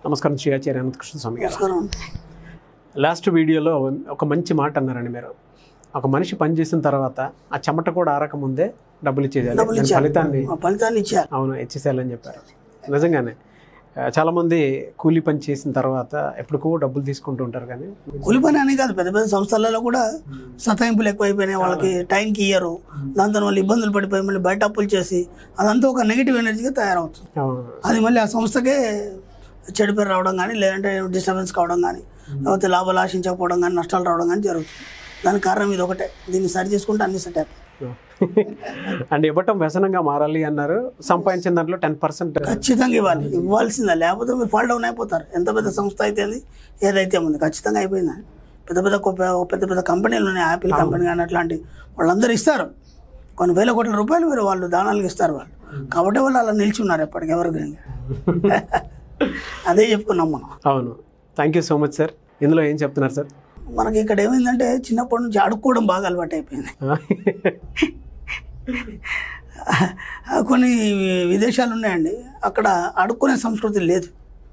నమస్కారం శ్రీ ఆచార్య అనంతకృష్ణ స్వామి గారు నమస్కారం లాస్ట్ వీడియోలో ఒక మంచి మాట అన్నారండి మీరు ఒక మనిషి పని చేసిన తర్వాత ఆ చెమట కూడా ఆరక ముందే డబ్బులు ఇచ్చేయాలి డబ్బులు దాని ఇచ్చారు ఫలితాన్ని ఆ ఫలితాన్ని ఇచ్చారు అవును ఇచ్చేసేయాలని చెప్పారు నిజంగానే ఆ, చాలా మంది కూలీ పని చేసిన తర్వాత ఎప్పటికో డబ్బులు తీసుకుంటూ ఉంటారు కానీ కూలి పని అని కాదు పెద్ద పెద్ద సంస్థలలో కూడా సతాయింపులు ఎక్కువైపోయినాయి వాళ్ళకి టైంకి ఇయ్యరు దాంతో వాళ్ళు ఇబ్బందులు పడిపోయి మళ్ళీ బయట అప్పులు చేసి అదంతా ఒక నెగిటివ్ ఎనర్జీగా తయారవుతుంది అవును అది మళ్ళీ ఆ సంస్థకే చెడు పేరు రావడం కానీ లేదంటే డిస్టర్బెన్స్ కావడం కానీ లేకపోతే లాభాలు ఆశించకపోవడం కానీ నష్టాలు రావడం కానీ జరుగుతుంది దానికి కారణం ఇది ఒకటే దీన్ని సరి చేసుకుంటే అన్ని సెట్ అయిపోయి అండ్ ఇవ్వటం వ్యసనంగా మారాలి అన్నారు సంపాదించిన దాంట్లో టెన్ పర్సెంట్ ఖచ్చితంగా ఇవ్వాలి ఇవ్వాల్సిందే లేకపోతే మీరు ఫాల్ డౌన్ అయిపోతారు ఎంత పెద్ద సంస్థ అయితే ఏంది, ఏదైతే ఉంది ఖచ్చితంగా అయిపోయిందండి పెద్ద పెద్ద కొప్ప- పెద్ద పెద్ద కంపెనీలు ఉన్నాయి యాపిల్ కంపెనీ కానీ అట్లాంటి వాళ్ళందరూ ఇస్తారు కొన్ని వేల కోట్ల రూపాయలు మీరు వాళ్ళు దానాలకు ఇస్తారు వాళ్ళు కాబట్టి వాళ్ళు అలా నిల్చున్నారు ఎప్పటికి ఎవరు అదే చెప్పుకున్నాం మనం అవును thank you so much sir ఇందులో ఏం చెప్తున్నారు సార్ మనకి ఇక్కడ ఏమైందంటే చిన్నప్పటి నుంచి అడుక్కోవడం బాగా అలవాటు అయిపోయింది కొన్ని విదేశాలు ఉన్నాయండి అక్కడ అడుక్కునే సంస్కృతి లేదు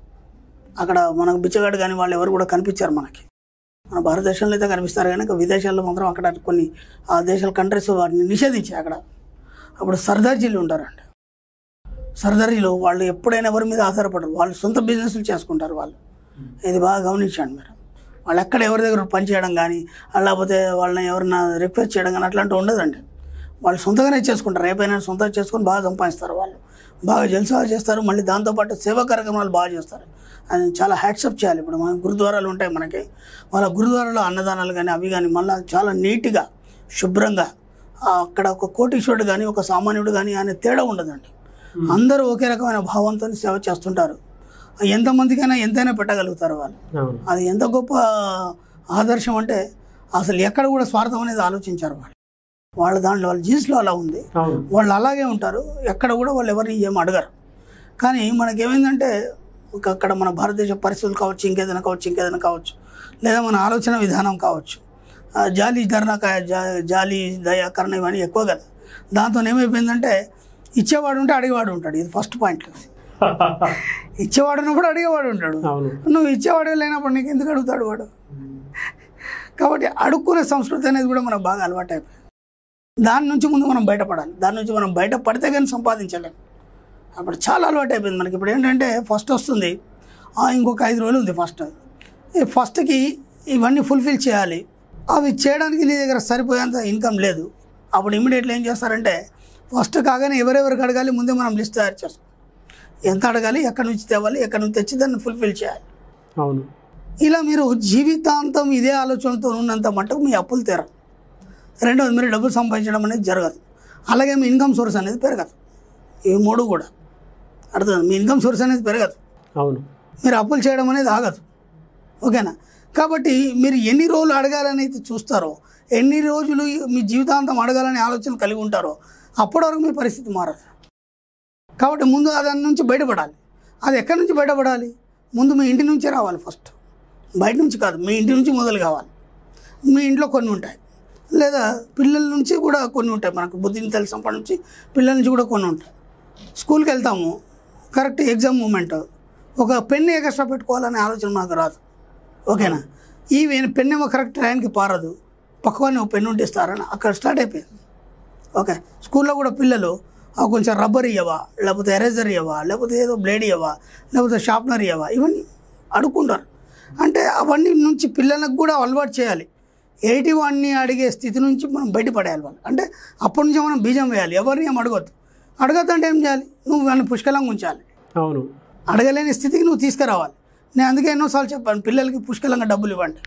అక్కడ మనకు బిచ్చగాడు కానీ వాళ్ళు ఎవరు కూడా కనిపించారు మనకి మన భారతదేశంలో అయితే కనిపిస్తారు కానీ ఇంకా విదేశాల్లో మాత్రం అక్కడ కొన్ని ఆ దేశాల కంట్రీస్ వాటిని నిషేధించాయి అక్కడ అప్పుడు సర్దార్జీలు ఉంటారండి సర్దార్జీలు వాళ్ళు ఎప్పుడైనా ఎవరి మీద ఆధారపడరు వాళ్ళు సొంత బిజినెస్లు చేసుకుంటారు వాళ్ళు ఇది బాగా గమనించండి మీరు వాళ్ళు ఎక్కడ ఎవరి దగ్గర పని చేయడం కానీ లేకపోతే వాళ్ళని ఎవరైనా రిక్వెస్ట్ చేయడం కానీ అట్లాంటివి ఉండదండి వాళ్ళు సొంతంగానే చేసుకుంటారు రేపైనా సొంతంగా చేసుకొని బాగా సంపాదిస్తారు వాళ్ళు బాగా జల్సా చేస్తారు మళ్ళీ దాంతోపాటు సేవా కార్యక్రమాలు బాగా చేస్తారు అది చాలా హ్యాట్సప్ చేయాలి ఇప్పుడు మన గురుద్వారాలు ఉంటాయి మనకి వాళ్ళ గురుద్వారాలో అన్నదానాలు కానీ అవి కానీ మళ్ళీ చాలా నీట్గా శుభ్రంగా ఆ అక్కడ ఒక కోటీశ్వరుడు కానీ ఒక సామాన్యుడు కానీ అనే తేడా ఉండదండి అందరూ ఒకే రకమైన భావంతో సేవ చేస్తుంటారు ఎంతమందికైనా ఎంతైనా పెట్టగలుగుతారు వాళ్ళు అవును అది ఎంత గొప్ప ఆదర్శం అంటే అసలు ఎక్కడ కూడా స్వార్థం అనేది ఆలోచించారు వాళ్ళు వాళ్ళ దాంట్లో వాళ్ళ జీన్స్లో అలా ఉంది అవును వాళ్ళు అలాగే ఉంటారు ఎక్కడ కూడా వాళ్ళు ఎవరిని ఏం అడగరు కానీ మనకేమైందంటే ఒక అక్కడ మన భారతదేశ పరిస్థితులు కావచ్చు ఇంకేదైనా కావచ్చు ఇంకేదైనా కావచ్చు లేదా మన ఆలోచన విధానం కావచ్చు ఆ జాలి ధరణ కా- జా- జాలి దయ కరుణ ఇవన్నీ ఎక్కువ కదా దాంతో ఏమైపోయిందంటే ఇచ్చేవాడు ఉంటే అడిగేవాడు ఉంటాడు ఇది ఫస్ట్ పాయింట్ ఇచ్చేవాడు ఉన్నప్పుడు అడిగేవాడు ఉంటాడు అవును నువ్వు ఇచ్చేవాడు లేనప్పుడు నీకు ఎందుకు అడుగుతాడు వాడు కాబట్టి అడుక్కునే సంస్కృతి అనేది కూడా మనకు బాగా అలవాటు అయిపోయింది దాని నుంచి ముందు మనం బయటపడాలి దాని నుంచి మనం బయట పడితే కానీ సంపాదించలేం అప్పుడు చాలా అలవాటు అయిపోయింది మనకి ఇప్పుడు ఏంటంటే ఫస్ట్ వస్తుంది ఆ, ఇంకొక ఐదు రోజులు ఉంది ఫస్ట్ ఈ ఫస్ట్కి ఇవన్నీ ఫుల్ఫిల్ చేయాలి అవి చేయడానికి నీ దగ్గర సరిపోయేంత ఇన్కమ్ లేదు అప్పుడు ఇమీడియట్లీ ఏం చేస్తారంటే ఫస్ట్ కాగానే ఎవరెవరికి అడగాలి ముందే మనం లిస్ట్ తయారు చేస్తాం ఎంత అడగాలి ఎక్కడి నుంచి తేవాలి ఎక్కడి నుంచి తెచ్చి దాన్ని ఫుల్ఫిల్ చేయాలి అవును ఇలా మీరు జీవితాంతం ఇదే ఆలోచనతో ఉన్నంత మట్టుకు మీ అప్పులు తీరవు రెండవది మీరు డబ్బులు సంపాదించడం అనేది జరగదు అలాగే మీ ఇన్కమ్ సోర్స్ అనేది పెరగదు ఈ మూడు కూడా అర్థం మీ ఇన్కమ్ సోర్స్ అనేది పెరగదు అవును మీరు అప్పులు చేయడం అనేది ఆగదు ఓకేనా కాబట్టి మీరు ఎన్ని రోజులు అడగాలని అయితే చూస్తారో ఎన్ని రోజులు మీ జీవితాంతం అడగాలనే ఆలోచన కలిగి ఉంటారో అప్పటి వరకు మీ పరిస్థితి మారదు కాబట్టి ముందు దాని నుంచి బయటపడాలి అది ఎక్కడి నుంచి బయటపడాలి ముందు మీ ఇంటి నుంచే రావాలి ఫస్ట్ బయట నుంచి కాదు మీ ఇంటి నుంచి మొదలు కావాలి మీ ఇంట్లో కొన్ని ఉంటాయి లేదా పిల్లల నుంచి కూడా కొన్ని ఉంటాయి మనకు బుద్ధిని తెలిసినప్పటి నుంచి పిల్లల నుంచి కూడా కొన్ని ఉంటాయి స్కూల్కి వెళ్తాము కరెక్ట్ ఎగ్జామ్ మూమెంట్ ఒక పెన్ ఎక్స్ట్రా పెట్టుకోవాలనే ఆలోచన మనకు రాదు ఓకేనా ఈ పెన్ ఏమో కరెక్ట్ టైంకి పారదు పక్కనే ఒక పెన్ ఉంటే ఇస్తారని అక్కడ స్టార్ట్ అయిపోయింది ఓకే స్కూల్లో కూడా పిల్లలు ఆ కొంచెం రబ్బర్ ఇవ్వవా లేకపోతే ఎరేజర్ ఇవ్వవా లేకపోతే ఏదో బ్లేడ్ ఇవ్వవా లేకపోతే షార్ప్నర్ ఇవ్వవా ఇవన్నీ అడుక్కుంటారు అంటే అవన్నీ నుంచి పిల్లలకు కూడా అలవాటు చేయాలి ఎయిటీ వాడిని అడిగే స్థితి నుంచి మనం బయటపడేయాలి వాళ్ళు అంటే అప్పటి నుంచి మనం బీజం వేయాలి ఎవరిని ఏం అడగొద్దు అడగద్దంటే ఏం చేయాలి నువ్వు వాళ్ళని పుష్కలంగా ఉంచాలి అవును అడగలేని స్థితికి నువ్వు తీసుకురావాలి నేను అందుకే ఎన్నోసార్లు చెప్పాను పిల్లలకి పుష్కలంగా డబ్బులు ఇవ్వండి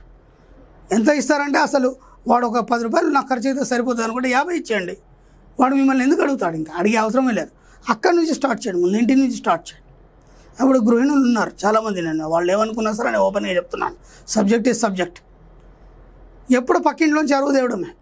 ఎంత ఇస్తారంటే అసలు వాడు ఒక పది రూపాయలు నాకు ఖర్చు అయితే సరిపోతుంది అనుకుంటే యాభై ఇచ్చేయండి వాడు మిమ్మల్ని ఎందుకు అడుగుతాడు ఇంకా అడిగే అవసరమే లేదు అక్కడి నుంచి స్టార్ట్ చేయండి ముందు ఇంటి నుంచి స్టార్ట్ చేయండి అప్పుడు గృహిణులు ఉన్నారు చాలామంది నేను వాళ్ళు ఏమనుకున్నా సరే నేను ఓపెన్గా చెప్తున్నాను సబ్జెక్ట్ ఈజ్ సబ్జెక్ట్ ఎప్పుడు పక్కింట్లోంచి అరువు తేవడమే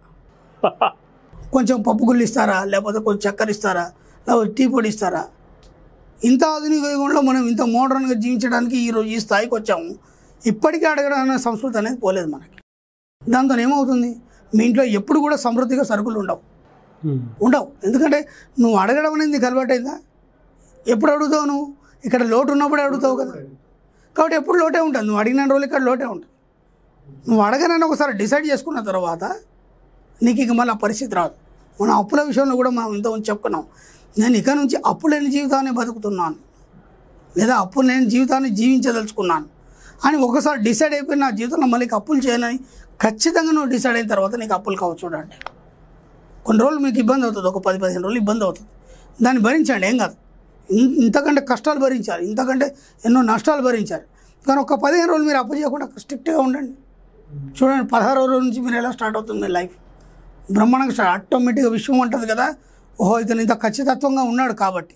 కొంచెం పప్పు గుళ్ళు ఇస్తారా లేకపోతే కొంచెం చక్కెర ఇస్తారా లేకపోతే టీ పొడి ఇస్తారా ఇంత ఆధునిక యుగంలో మనం ఇంత మోడర్న్గా జీవించడానికి ఈరోజు ఈ స్థాయికి వచ్చాము ఇప్పటికీ అడగడం అనే సంస్కృతి అనేది పోలేదు మనకి దాంతో ఏమవుతుంది మీ ఇంట్లో ఎప్పుడు కూడా సమృద్ధిగా సరుకులు ఉండవు ఉమ్. ఉండవు ఎందుకంటే నువ్వు అడగడం అనేది నీకు అలవాటైందా ఎప్పుడు అడుగుతావు నువ్వు ఇక్కడ లోటు ఉన్నప్పుడే అడుగుతావు కదా కాబట్టి ఎప్పుడు లోటే ఉంటుంది నువ్వు అడిగిన రోజులు ఇక్కడ లోటే ఉంటుంది నువ్వు అడగనని ఒకసారి డిసైడ్ చేసుకున్న తర్వాత నీకు ఇక మళ్ళీ ఆ పరిస్థితి రాదు మన అప్పుల విషయంలో కూడా మనం ఇంతకుముందు చెప్పుకున్నాం నేను ఇక నుంచి అప్పు లేని జీవితాన్ని బతుకుతున్నాను లేదా అప్పు లేని జీవితాన్ని జీవించదలుచుకున్నాను అని ఒకసారి డిసైడ్ అయిపోయి నా జీవితంలో మళ్ళీ ఇక అప్పులు చేయనని ఖచ్చితంగా నువ్వు డిసైడ్ అయిన తర్వాత నీకు అప్పులు కావచ్చు చూడండి కొన్ని రోజులు మీకు ఇబ్బంది అవుతుంది ఒక పది పదిహేను రోజులు ఇబ్బంది అవుతుంది దాన్ని భరించండి ఏం కాదు ఇన్- ఇంతకంటే కష్టాలు భరించాలి ఇంతకంటే ఎన్నో నష్టాలు భరించాలి కానీ ఒక పదిహేను రోజులు మీరు అప్పు చేయకుండా స్ట్రిక్ట్గా ఉండండి చూడండి పదహారు రోజుల నుంచి మీరు ఎలా స్టార్ట్ అవుతుంది మీ లైఫ్ బ్రహ్మాండంగా స్టార్ట్ ఆటోమేటిక్గా విషయం ఉంటుంది కదా ఓహో ఇతను ఇంత ఖచ్చితత్వంగా ఉన్నాడు కాబట్టి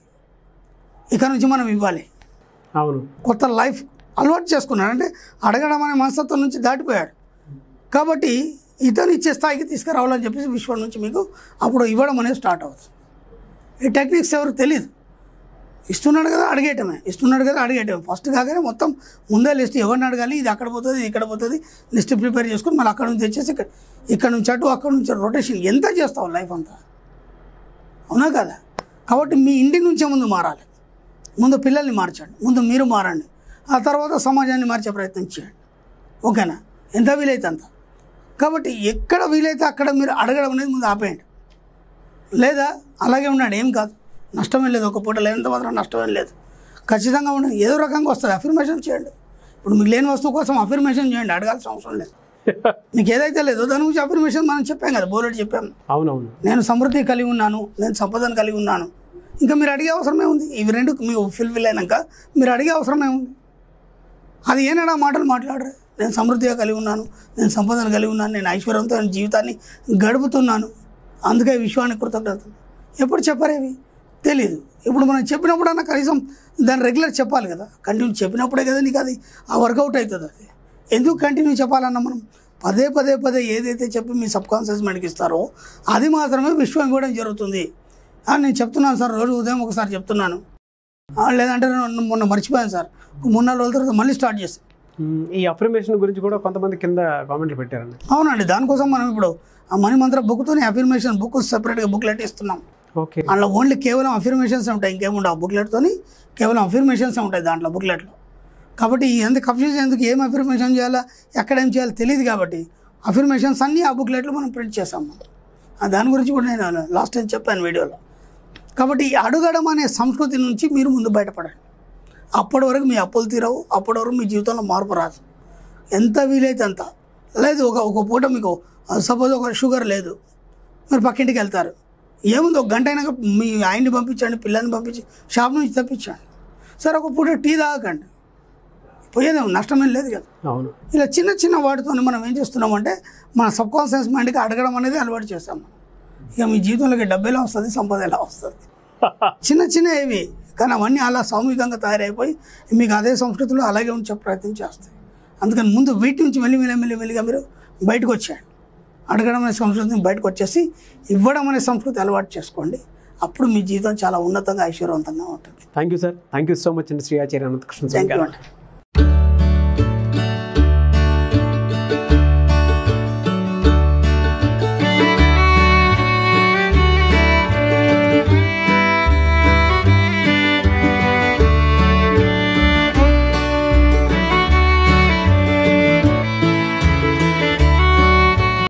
ఇక నుంచి మనం ఇవ్వాలి అవును కొత్త లైఫ్ అలవాటు చేసుకున్నాడు అంటే అడగడం అనే మనస్తత్వం నుంచి దాటిపోయాడు కాబట్టి ఇతను ఇచ్చే స్థాయికి తీసుకురావాలని చెప్పేసి విశ్వం నుంచి మీకు అప్పుడు ఇవ్వడం అనేది స్టార్ట్ అవుతుంది ఈ టెక్నిక్స్ ఎవరికి తెలియదు ఇస్తున్నాడు కదా అడిగేయటమే ఇస్తున్నాడు కదా అడిగేయటమే ఫస్ట్ కాగానే మొత్తం ముందే లిస్ట్ ఎవరిని అడగాలి ఇది అక్కడ పోతుంది ఇది ఇక్కడ పోతుంది లిస్ట్ ప్రిపేర్ చేసుకుని మళ్ళీ అక్కడ నుంచి తెచ్చేసి ఇక్కడ ఇక్కడ నుంచి అటు అక్కడ నుంచి రొటేషన్ ఎంత చేస్తావు లైఫ్ అంతా అవునా కదా కాబట్టి మీ ఇంటి నుంచే ముందు మారాలి ముందు పిల్లల్ని మార్చండి ముందు మీరు మారండి ఆ తర్వాత సమాజాన్ని మార్చే ప్రయత్నం చేయండి ఓకేనా ఎంత వీలైతే అంత కాబట్టి ఎక్కడ వీలైతే అక్కడ మీరు అడగడం అనేది ముందు ఆపేయండి లేదా అలాగే ఉండండి ఏం కాదు నష్టమేం లేదు ఒక పూట లేనంత మాత్రం నష్టమేం లేదు ఖచ్చితంగా ఉండండి ఏదో రకంగా వస్తుంది అఫర్మేషన్ చేయండి ఇప్పుడు మీకు లేని వస్తువు కోసం అఫర్మేషన్ చేయండి అడగాల్సిన అవసరం లేదు మీకు ఏదైతే లేదో దాని గురించి అఫర్మేషన్ మనం చెప్పాం కదా బోలెట్ చెప్పాము అవునవును నేను సమృద్ధి కలిగి ఉన్నాను నేను సంపదను కలిగి ఉన్నాను ఇంకా మీరు అడిగే అవసరమే ఉంది ఇవి రెండు మీకు ఫుల్ఫిల్ అయినాక మీరు అడిగే అవసరమే ఉంది అది ఏనాడా మాటలు మాట్లాడరు నేను సమృద్ధిగా కలిగి ఉన్నాను నేను సంపదను కలిగి ఉన్నాను నేను ఐశ్వర్యంతో నేను జీవితాన్ని గడుపుతున్నాను అందుకే విశ్వానికి కృతజ్ఞతలు ఎప్పుడు చెప్పరేవి తెలియదు ఇప్పుడు మనం చెప్పినప్పుడన్నా కనీసం దాన్ని రెగ్యులర్ చెప్పాలి కదా కంటిన్యూ చెప్పినప్పుడే కదా నీకు అది ఆ వర్కౌట్ అవుతుంది అది ఎందుకు కంటిన్యూ చెప్పాలన్నా మనం పదే పదే పదే ఏదైతే చెప్పి మీ సబ్ కాన్షియస్ మైండ్కి ఇస్తారో అది మాత్రమే విశ్వం ఇవ్వడం జరుగుతుంది ఆ, నేను చెప్తున్నాను సార్ రోజు ఉదయం ఒకసారి చెప్తున్నాను ఆ, లేదంటే నేను మొన్న మర్చిపోయాను సార్ మూడు నాలుగు రోజుల తర్వాత మళ్ళీ స్టార్ట్ చేస్తాను మ్మ్. ఈ అఫర్మేషన్ గురించి కూడా కొంతమంది కింద కామెంట్లు పెట్టారండి అవునండి దానికోసం మనం ఇప్పుడు ఆ మనీ మంత్ర బుక్తోనే అఫర్మేషన్ బుక్ సెపరేట్గా బుక్లెట్ ఇస్తున్నాం ఓకే అందులో ఓన్లీ కేవలం అఫర్మేషన్స్ ఉంటాయి ఇంకేముండవు ఆ బుక్లెట్తోని కేవలం అఫర్మేషన్స్ ఉంటాయి దాంట్లో బుక్లెట్లో కాబట్టి ఎందుకు కన్ఫ్యూజన్ ఎందుకు ఏం అఫర్మేషన్ చేయాలా ఎక్కడ ఏం చేయాలో తెలియదు కాబట్టి అఫర్మేషన్స్ అన్నీ ఆ బుక్లెట్లో మనం ప్రింట్ చేసాం మనం ఆ దాని గురించి కూడా నేను లాస్ట్ టైం చెప్పాను వీడియోలో కాబట్టి ఈ అడుగడం అనే సంస్కృతి నుంచి మీరు ముందు బయటపడండి అప్పటి వరకు మీ అప్పులు తీరవు అప్పటి వరకు మీ జీవితంలో మార్పు రాదు ఎంత వీలైతే అంత లేదు ఒక ఒక పూట మీకు సపోజ్ ఒక షుగర్ లేదు మీరు పక్కింటికి వెళ్తారు ఏముంది ఒక గంట అయినాక మీ ఆయన్ని పంపించండి పిల్లల్ని పంపించి షాప్ నుంచి తప్పించండి సరే ఒక పూట టీ తాగకండి పోయేదేమో నష్టమేం లేదు కదా అవును ఇలా చిన్న చిన్న వాటితో మనం ఏం చేస్తున్నామంటే మన సబ్ కాన్షియస్ మైండ్కి అడగడం అనేది అలవాటు చేస్తాం మనం ఇక మీ జీవితంలోకి డబ్బు ఎలా వస్తుంది సంపద ఎలా వస్తుంది చిన్న చిన్న ఇవి కానీ అవన్నీ అలా సామూహికంగా తయారైపోయి మీకు అదే సంస్కృతిలో అలాగే ఉంచే ప్రయత్నం చేస్తాయి అందుకని ముందు వీటి నుంచి మెల్లి మెల్లి మెల్లి మెల్లిగా మీరు బయటకు వచ్చేయండి అడగడం అనే సంస్కృతిని బయటకు వచ్చేసి ఇవ్వడం అనే సంస్కృతి అలవాటు చేసుకోండి అప్పుడు మీ జీవితం చాలా ఉన్నతంగా ఐశ్వర్యవంతంగా ఉంటుంది thank you sir thank you so much అండి శ్రీ ఆచార్య అనంతకృష్ణ స్వామి థ్యాంక్ యూ గారు అండి